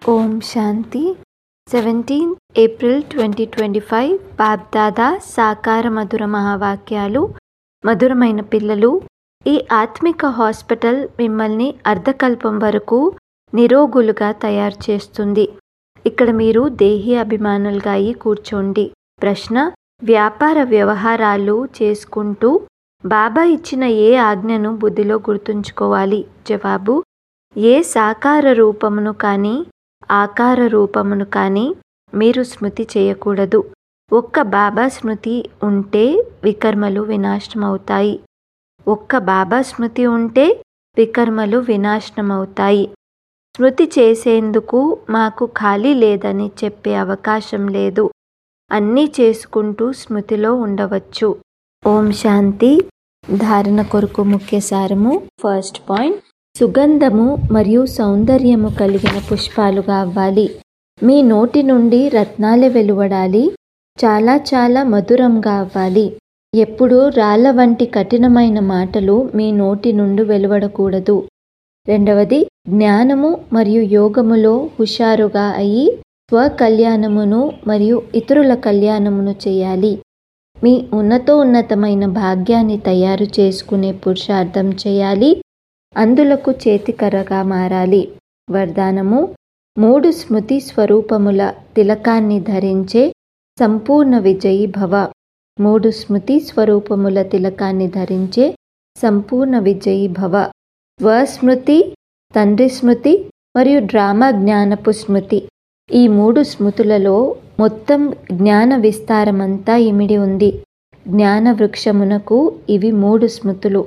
ఓం Shanti seventeen April twenty twenty five Bapdada సాకార మధుర మహావాక్యాలు మధురమైన పిల్లలు ఈ ఆత్మిక హాస్పిటల్ మిమ్మల్ని అర్ధకల్పం వరకు నిరోగులుగా తయారు చేస్తుంది ఇక్కడ మీరు దేహి అభిమానులుగా అయి కూర్చోండి ప్రశ్న వ్యాపార వ్యవహారాలు చేసుకుంటూ బాబా ఇచ్చిన ఏ ఆజ్ఞను బుద్ధిలో గుర్తుంచుకోవాలి జవాబు ఏ సాకార రూపమును కానీ ఆకార రూపమును కానీ మీరు స్మృతి చేయకూడదు ఒక్క బాబా స్మృతి ఉంటే వికర్మలు వినాశనమవుతాయి ఒక్క బాబా స్మృతి ఉంటే వికర్మలు వినాశనమవుతాయి స్మృతి చేసేందుకు మాకు ఖాళీ లేదని చెప్పే అవకాశం లేదు అన్నీ చేసుకుంటూ స్మృతిలో ఉండవచ్చు ఓం శాంతి ధారణ కొరకు ముఖ్య సారము ఫస్ట్ పాయింట్ సుగంధము మరియు సౌందర్యము కలిగిన పుష్పాలుగా అవ్వాలి మీ నోటి నుండి రత్నాలే వెలువడాలి చాలా చాలా మధురంగా అవ్వాలి ఎప్పుడూ రాళ్ళ వంటి కఠినమైన మాటలు మీ నోటి నుండి వెలువడకూడదు రెండవది జ్ఞానము మరియు యోగములో హుషారుగా అయి స్వకల్యాణమును మరియు ఇతరుల కళ్యాణమును చేయాలి మీ ఉన్నతోన్నతమైన భాగ్యాన్ని తయారు చేసుకునే పురుషార్థం చేయాలి అందులకు చేతికర్రగా మారాలి వరదానము మూడు స్మృతి స్వరూపముల తిలకాన్ని ధరించే సంపూర్ణ విజయీ భవ మూడు స్మృతి స్వరూపముల తిలకాన్ని ధరించే సంపూర్ణ విజయీ భవ స్వస్మృతి తండ్రి స్మృతి మరియు డ్రామా జ్ఞానపు స్మృతి ఈ మూడు స్మృతులలో మొత్తం జ్ఞాన విస్తారమంతా ఇమిడి ఉంది జ్ఞాన వృక్షమునకు ఇవి మూడు స్మృతులు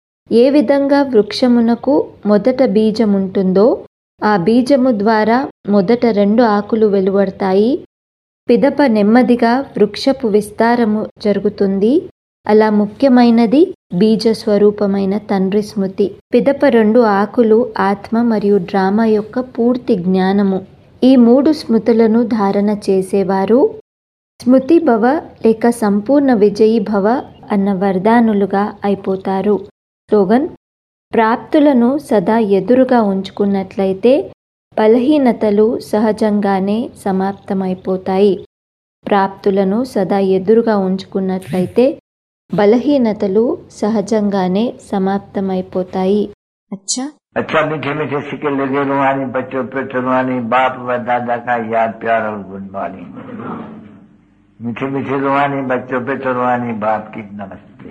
ఏ విధంగా వృక్షమునకు మొదట బీజం ఉంటుందో ఆ బీజము ద్వారా మొదట రెండు ఆకులు వెలువడతాయి పిదప నెమ్మదిగా వృక్షపు విస్తారము జరుగుతుంది అలా ముఖ్యమైనది బీజ స్వరూపమైన తండ్రి స్మృతి పిదప రెండు ఆకులు ఆత్మ మరియు డ్రామా యొక్క పూర్తి జ్ఞానము ఈ మూడు స్మృతులను ధారణ చేసేవారు స్మృతి భవ లేక సంపూర్ణ విజయీ భవ అన్న వరదానులుగా అయిపోతారు స్లోగన్ ప్రాప్తులను సదా ఎదురుగా ఉంచుకున్నట్లయితే బలహీనతలు సహజంగానే సమాప్తమైపోతాయి ప్రాప్తులను సదా ఎదురుగా ఉంచుకున్నట్లయితే బలహీనతలు సహజంగానే సమాప్తమైపోతాయి అచ్చా अच्छा मीठे मीठे सिक्के लगे रुहानी बच्चों पे रुहानी बाप व दादा का याद प्यार और गुड मॉर्निंग मीठे मीठे रुहानी बच्चों पे रुहानी बाप की नमस्ते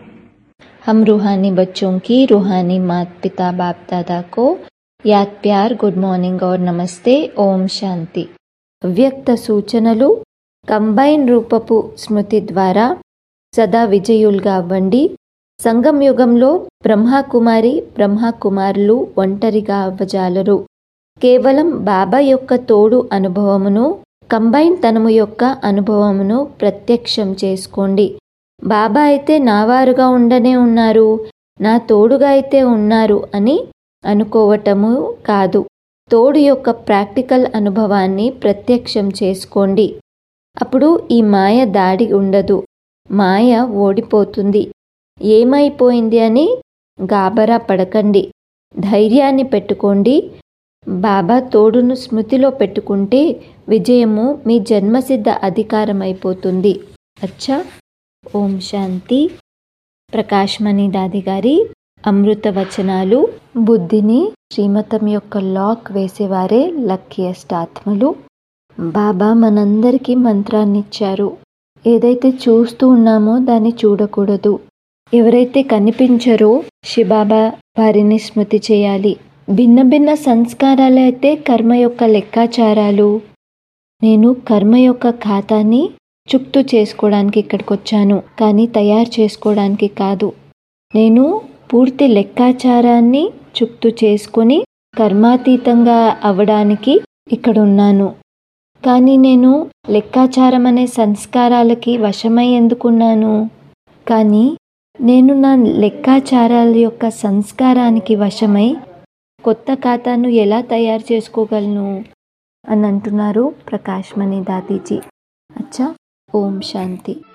हम रूहानी बच्चों की रूहानी माता पिता बाप दादा को యాద్ ప్యార్ గుడ్ మార్నింగ్ और నమస్తే ఓం శాంతి వ్యక్త సూచనలు కంబైన్ రూపపు స్మృతి ద్వారా సదా విజయులుగా అవ్వండి సంగం యుగంలో బ్రహ్మకుమారి బ్రహ్మకుమారులు ఒంటరిగా అవ్వజాలరు కేవలం బాబా యొక్క తోడు అనుభవమును కంబైన్ తనము యొక్క అనుభవమును ప్రత్యక్షం చేసుకోండి బాబా అయితే నావారుగా ఉండనే ఉన్నారు నా తోడుగా అయితే ఉన్నారు అని అనుకోవటము కాదు తోడు యొక్క ప్రాక్టికల్ అనుభవాన్ని ప్రత్యక్షం చేసుకోండి అప్పుడు ఈ మాయ దాడి ఉండదు మాయ ఓడిపోతుంది ఏమైపోయింది అని గాబరా పడకండి ధైర్యాన్ని పెట్టుకోండి బాబా తోడును స్మృతిలో పెట్టుకుంటే విజయము మీ జన్మసిద్ధ అధికారమైపోతుంది అచ్చా ఓం శాంతి ప్రకాశ్మణి దాది గారి అమృత వచనాలు బుద్ధిని శ్రీమతం యొక్క లాక్ వేసేవారే లక్కీయెస్ట్ ఆత్మలు బాబా మనందరికీ మంత్రాన్ని ఇచ్చారు ఏదైతే చూస్తూ ఉన్నామో దాన్ని చూడకూడదు ఎవరైతే కనిపించరో శిబాబా వారిని స్మృతి చేయాలి భిన్న భిన్న సంస్కారాలు అయితే కర్మ యొక్క లెక్కాచారాలు నేను కర్మ యొక్క ఖాతాని చుక్తు చేసుకోవడానికి ఇక్కడికి వచ్చాను కానీ తయారు చేసుకోవడానికి కాదు నేను పూర్తి లెక్కాచారాన్ని చుక్తు చేసుకొని కర్మాతీతంగా అవ్వడానికి ఇక్కడ ఉన్నాను కానీ నేను లెక్కాచారం అనే సంస్కారాలకి వశమై ఎందుకున్నాను కానీ నేను నా లెక్కాచారాల యొక్క సంస్కారానికి వశమై కొత్త ఖాతాను ఎలా తయారు చేసుకోగలను అని అంటున్నారు ప్రకాశ్మణి దాదీజీ అచ్చా ఓం శాంతి